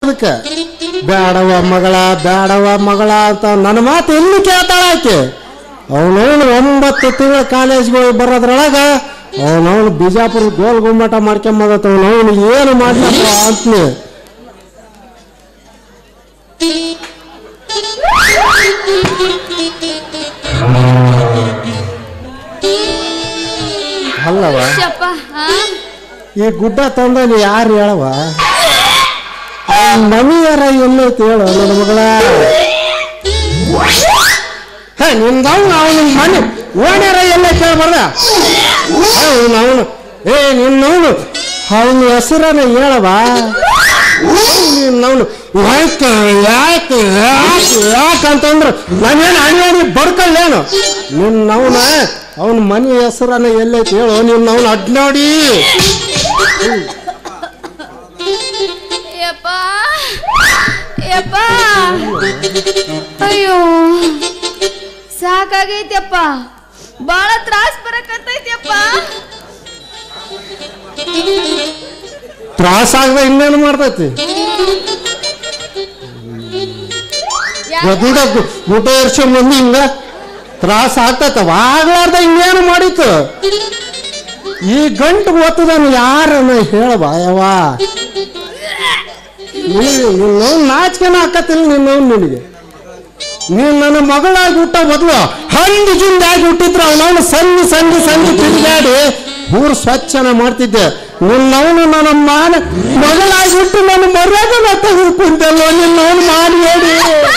ಅದಕ್ಕೆ ಬೇಡವ ಮಗಳ ಬೇಡವ ಮಗಳ ಅಂತ ನನ್ನ ಮಾತು ಎಲ್ಲಿ ಕೇಳ್ತಾಳ ಆಕೆ ಅವನವನು ಒಂಬತ್ತು ತಿಂಗಳ ಕಾಲೇಜ್ಗೆ ಹೋಗಿ ಬರೋದ್ರೊಳಗ ಅವನವನು ಬಿಜಾಪುರ ಗೋಲ್ ಗುಮ್ಮಟ ಮಾಡ್ಕೊಂಬದತ್ತ ಅವನವನು ಏನು ಮಾಡ್ಲಪ್ಪ ಅಂತೀನಿ ಅಲ್ಲವ ಶಪ್ಪ ಹಾ ಈ ಗುಡ್ಡ ತಂದನು ಯಾರು ಹೇಳವ ಮನೆಯರ ಎಲ್ಲೈತಿ ಹೇಳು ನನ್ನ ಮಗಳ ಹೇ ನಿಂದವ್ ಅವನ ಮನೆ ಓಣ್ಯಾರ ಎಲ್ಲೈತಿ ಹೇಳ್ಬಾರ್ದ ಅವನು ಅವನು ಏ ನಿನ್ನವನು ಅವನ ಹೆಸರನ್ನ ಹೇಳವ ನಿನ್ನವನು ಯಾಕೆ ಯಾಕೆ ಯಾಕೆ ಯಾಕಂತಂದ್ರೆ ನಾನೇನು ಅಣಿಯಾಡಿ ಬಡ್ಕೊಳ್ಳೇನು ನಿನ್ನವನ ಅವನ ಮನೆ ಹೆಸರನ್ನ ಎಲ್ಲೈತಿ ಹೇಳು ನಿನ್ನವನು ಅಡ್ನಾಡಿ ಯಪ್ಪ ಯಪ್ಪ ಅಯ್ಯೋ ಸಾಕಾಗೈತ್ಯಪ್ಪ ಬಾಳ ತ್ರಾಸ್ ಬರಕತ್ತೈತ್ಯಪ್ಪ ತ್ರಾಸಾಗದ ಇನ್ನೇನು ಮಾಡ್ತೈತಿ ಗದುಡ ಊಟ ಏರ್ಸ್ಕೊಂಡ್ ಬಂದು ಹಿಂಗ ತ್ರಾಸ ಆಗ್ತೈತವ ಆಗ್ಲಾರ್ದ ಇನ್ನೇನು ಮಾಡಿತ್ತು ಈ ಗಂಟು ಒತ್ತದನು ಯಾರನ್ನ ಹೇಳವ ಯವ್ವ ನಿನ್ನ ನಾಚಿಕೆನ ಹಾಕತ್ತಿಲ್ಲ ನಿನ್ನ ನಿನಗೆ ನೀನು ನನ್ನ ಮಗಳಾಗಿ ಹುಟ್ಟ ಬದಲು ಹಂದು ಜುಂದಾಗಿ ಹುಟ್ಟಿದ್ರು ಅವನವನು ಸಂಧಿ ಸಂಧಿ ಸಂಧಿ ತಿರುಗಾಡಿ ಊರು ಸ್ವಚ್ಛನ ಮಾಡ್ತಿದ್ದೆ ನಿನ್ನವನು ನನ್ನ ಮಾನ ಮಗಳಾಗಿ ಹುಟ್ಟು ನನ್ನ ಮರ್ಯಾದನ ತೆಗೆದುಕೊಂತಲ್ಲೋ ನಿನ್ನವನು ಮಾಡಿ ಹೇಳಿ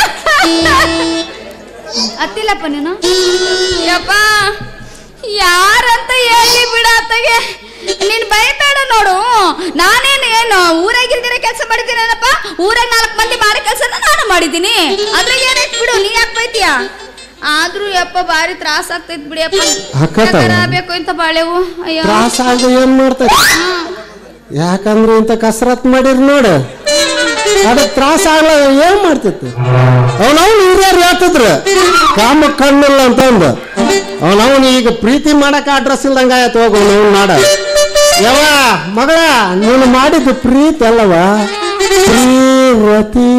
ಅತ್ತಿಲ್ಲಪ್ಪ ನೀನು ಯಪ್ಪ ಯಾರಂತ ಹೇಳಿ ಬಿಡ ಅತ್ತಗೆ ನೀನ್ ಬೈಬೇಡ ನೋಡು ನಾನೇನು ಏನು ಊರಾಗಿಲ್ದಿರ ಕೆಲಸ ಮಾಡಿದ್ದೀನಪ್ಪ ಊರಾಗ ನಾಲ್ಕು ಮಂದಿ ಮಾಡೋ ಕೆಲಸನ ನಾನು ಮಾಡಿದ್ದೀನಿ ಅದ್ರಾಗ ಏನೈತ್ ಬಿಡು ನೀ ಯಾಕೆ ಬೈತೀಯ ಆದ್ರೂ ಯಪ್ಪ ಬಾರಿ ತ್ರಾಸ ಆಗ್ತೈತ್ ಬಿಡಿಯಪ್ಪ ಆಕತ್ತವ? ಬೇಕು ಇಂತ ಬಾಳೆವು ಅಯ್ಯೋ ತ್ರಾಸ ಆಗ ಏನ್ ಮಾಡ್ತೈತಿ ಯಾಕಂದ್ರೆ ಇಂಥ ಕಸರತ್ ಮಾಡಿರ್ ನೋಡು ಅದಕ್ಕೆ ತ್ರಾಸ ಆಗ್ಲ ಏನ್ ಮಾಡ್ತಿತ್ತು ಅವನವನು ಹಿರಿಯರು ಹೇಳ್ತಿದ್ರು ಕಾಮ ಕಣ್ಣಿಲ್ಲ ಅಂತಂದು ಅವನವನು ಈಗ ಪ್ರೀತಿ ಮಾಡಕ್ ಅಡ್ರೆಸ್ ಇಲ್ದಂಗ ಆಯ್ತು ಹೋಗು ಅವ್ನು ನಾಡ ಯಾವ ಮಗಳ ನೀನು ಮಾಡಿದ್ದು ಪ್ರೀತಿ ಅಲ್ಲವ ಪ್ರೀತಿ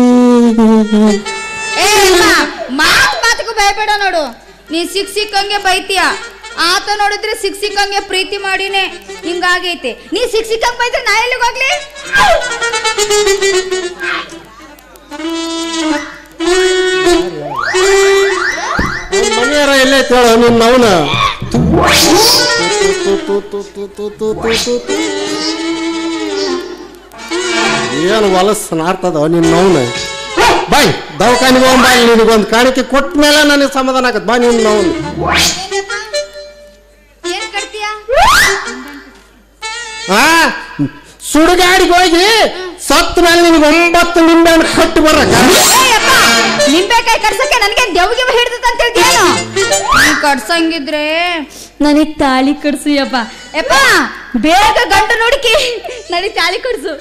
ಏ ಅಮ್ಮ, ಮಾತ್ ಮಾತಿಗೂ ಭಯಬೇಡ ನೋಡು ನೀ ಸಿಕ್ ಸಿಕ್ಕಂಗೆ ಬೈತೀಯ ಆತ ನೋಡಿದ್ರೆ ಸಿಕ್ ಸಿಕ್ಕಂಗೆ ಪ್ರೀತಿ ಮಾಡಿನೇ ಹಿಂಗಾಗೈತೆ ನೀ ಸಿಕ್ ಸಿಕ್ಕಂಗ್ ಬೈದ್ರೆ ನಾ ಎಲ್ಲಿಗೆ ಹೋಗ್ಲಿ ಮನೆಯರ ಎಲ್ಲೇ ಹೇಳು ನಿನ್ನ ಅವನ ಏನು ಹೊಲಸ್ ನಾರ್ತದ ನಿನ್ನ ಅವನು ಬಾಯ್ ದವಾಖಾನಿಗೆ ಹೋಗ್ ಬಾ ನಿನಗೊಂದು ಕಾಣಿಕೆ ಕೊಟ್ಟ ಮೇಲೆ ನನಗೆ ಸಮಾಧಾನ ಆಗತ್ತೆ ಬಾ ನಿನ್ನ ಅವನು ಏನ್ ಕಟ್ತೀಯ ಆ ಸುಡುಗಾಡಿಗೆ ಹೋಗಿ ಸತ್ತ ಮೇಲೆ ನಿನಗೆ ಒಂಬತ್ತು ನಿಂಬೆ ಹಣ್ಣು ಕಟ್ಟಿ ಬರಕ ಏಯಪ್ಪ ನಿಂಬೆಕಾಯಿ ಕಡ್ಸಕ್ಕೆ ನನಗೆ ದೆವ್ಗೆ ಹಿಡ್ದತ್ ಅಂತ ಹೇಳ್ತೀಯೇನು ನೀ ಕಡ್ಸಂಗಿದ್ರೆ ನನಗ್ ತಾಳಿ ಕಡ್ಸು ಯಪ್ಪ ಯಪ್ಪ ಬೇಗ ಗಂಟು ನೋಡಿಕಿ ನನಗ್ ತಾಳಿ ಕಡ್ಸು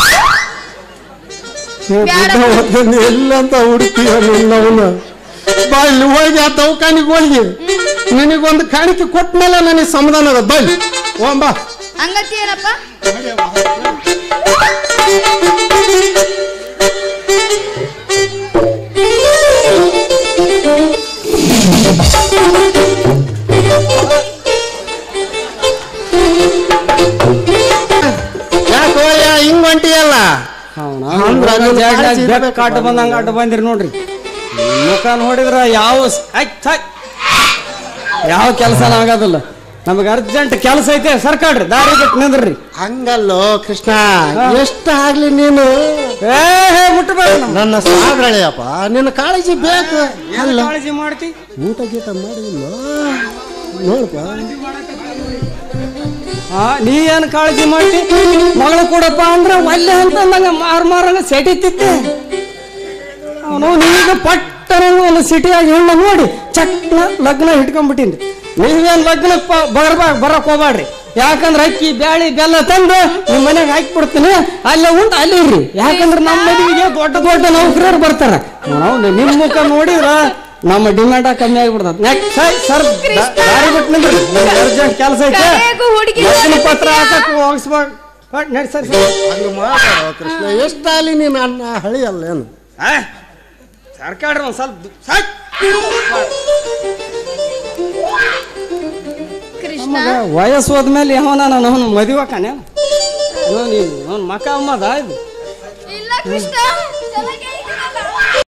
ಬ್ಯಾಡ. ಎಲ್ಲಂತ ಹುಡುಕಿಯ ನಿನ್ನವನು ಬಾ ಇಲ್ಲಿ ಹೋಗಿ ಆ ದವಾಖಾನಿಗೆ ಹೋಗಿ ನಿನಗೊಂದು ಕಾಣಿಕೆ ಕೊಟ್ಟ ಮೇಲೆ ನನಗೆ ಸಮಾಧಾನ ಆಗತ್ತೆ ಬಾ ಇಲ್ಲಿ. ಹೋಗ್ ಬಾ ಹಂಗತಿ ಏನಪ್ಪ ಯಾಕೋ ಹಿಂಗ್ ಹೊಂಟಿಯಲ್ಲ ಅಂದ್ರ ನಿನ್ನ ಕಾಳಜಿ ಬೆಕ್ಕ ಇರ್ಬೇಕು ಅಡ್ಡ ಬಂದಂಗ ಅಡ್ಡ ಬಂದಿರಿ ನೋಡ್ರಿ ಮುಖ ನೋಡಿದ್ರ ಯಾವ ಸ್- ಐ, ಛೈ. ಯಾವ ಕೆಲಸ ಆಗೋದಿಲ್ಲ ನಮಗೆ ಅರ್ಜೆಂಟ್ ಕೆಲಸ ಐತೆ ಸರ್ಕಾಡ್ರಿ ದಾರಿ ಬಿಟ್ಟು ನಿಂದ್ರಿ ಹಂಗಲ್ಲೋ ಕೃಷ್ಣ ಎಷ್ಟ ಆಗ್ಲಿ ನೀನು ಏ ಹೇ ಮುಟ್ಟಬೇಡ ನಮ್ಮ. ನನ್ನ ಸಾಗಳೆಯಪ್ಪ ನಿನ್ನ ಕಾಳಜಿ ಬೇಕು ಏನ್ ಅಲ್ಲ ಕಾಳಜಿ ಮಾಡ್ತಿ ಊಟ ಗೀಟ ಮಾಡಿಲ್ಲ ನೋಡಪ್ಪ ಹಾ ನೀ ಏನ್ ಕಾಳಜಿ ಮಾಡ್ತಿ ಮಗಳು ಕೊಡಪ್ಪ ಅಂದ್ರ ಒಲ್ಲೆ ಅಂತ ನಂಗ ಮಾರ್ ಮಾರಂಗ ಸೆಟಿತಿತ್ತೆ ಅವನು ನೀಗ ಪಟ್ಟನ ಒಂದು ಸಿಟಿಯಾಗಿ ಹೆಣ್ಣ ನೋಡಿ ಚಕ್ನ ಲಗ್ನ ಇಟ್ಕೊಂಡ್ಬಿಟ್ಟಿನಿ ನೀವೇನ್ ಲಗ್ನ ಬರಬಾ ಬರಕ್ ಹೋಗ್ಬೇಡ್ರಿ ಯಾಕಂದ್ರ ಅಕ್ಕಿ ಬ್ಯಾಳಿ ಬೆಲ್ಲ ತಂದು ನಿಮ್ಮ ಮನೆಗೆ ಹಾಕಿ ಬಿಡ್ತೀನಿ ಅಲ್ಲೇ ಉಂಟು ಅಲ್ಲಿ ಇರ್ರಿ ಯಾಕಂದ್ರ ನಮ್ಮ ಮದುವೆಗೆ ದೊಡ್ಡ ದೊಡ್ಡ ನೌಕರರು ಬರ್ತಾರ ನಾವು ನಿಮ್ ಮುಖ ನೋಡಿದ್ರ ನಮ್ಮ ಡಿಮ್ಯಾಂಡ ಕಮ್ಮಿ ಆಗಿಬಿಡ್ತದ ನೆಕ್ಸ್ಟ್ ಸರ್ ದಾರಿ ಬಿಟ್ಟು ನಿಂದ್ರಿ ಅರ್ಜೆಂಟ್ ಕೆಲಸ ಐತೆ ಕಡೆಗೂ ಹುಡುಗಿ ಲಗ್ನ ಪತ್ರ ಹಾಕಕ್ ಹೋಗಿಸ್ಬೇಕು ಒಟ್ ನಡಿ ಸರಿ ಸರಿ ಹಂಗೆ ಮಾಡಬೇಡ ಕೃಷ್ಣ ಎಷ್ಟಾಗಲಿ ನೀನು ಅಣ್ಣ ಹಳಿ ಅಲ್ಲ ಏನು ಆ, ಸರ್ಕಾಡ್ರಿ ಒಂದು ಸ್ವಲ್ಪ ದು- ಸಾಕ್ ಕೃಷ್ಣ ನಮಗ ವಯಸ್ಸು ಹೋದ್ಮೇಲೆ ಯಾವನ ನಾನು ಅವನು ಮದುವೆ ಕಾನೆ ನೀನು ಅವ್ನ ಮಕ ಅಮ್ಮದ ಇದು ಇಲ್ಲ ಕೃಷ್ಣ ಚೆನ್ನಾಗೇ